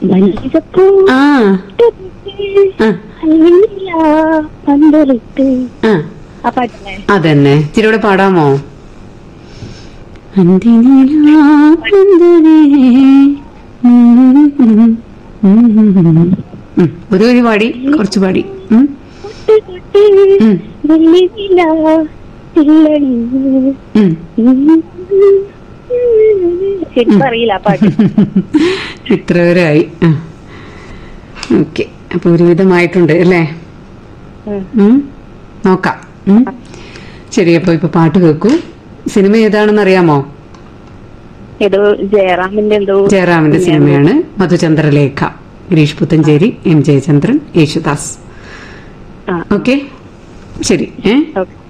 മല്ലികപ്പൂ ആ ആ പന്തലിട്ട് ആ ആ പാട്ടല്ലേ അതന്നെ ഇച്ചിരി കൂടെ പാടാമോ അന്തിനിലാവന്തനേ. ഉം, ഒരു വരി പാടി കുറച്ച് പാടി ഉം, കൊട്ട് കൊട്ട് ഉം, വെള്ളിനില തില്ലണി ഉം. ശരിക്കും അറിയില്ല ആ പാട്ട് ഇത്ര വരെയായി ഓക്കെ അപ്പൊ ഒരുവിധമായിട്ടുണ്ട് അല്ലേ ഉം. ഉം, നോക്കാം ഉം. ശരി അപ്പൊ ഇപ്പൊ പാട്ട് കേൾക്കൂ സിനിമ ഏതാണെന്ന് അറിയാമോ ഏതോ ജയറാമിന്റെ എന്തോ ജയറാമിന്റെ സിനിമയാണ് മധുചന്ദ്രലേഖ ഗിരീഷ് പുത്തഞ്ചേരി എം ജയചന്ദ്രൻ യേശുദാസ് ആ ഓക്കെ ശരി ഏ ഓക്കെ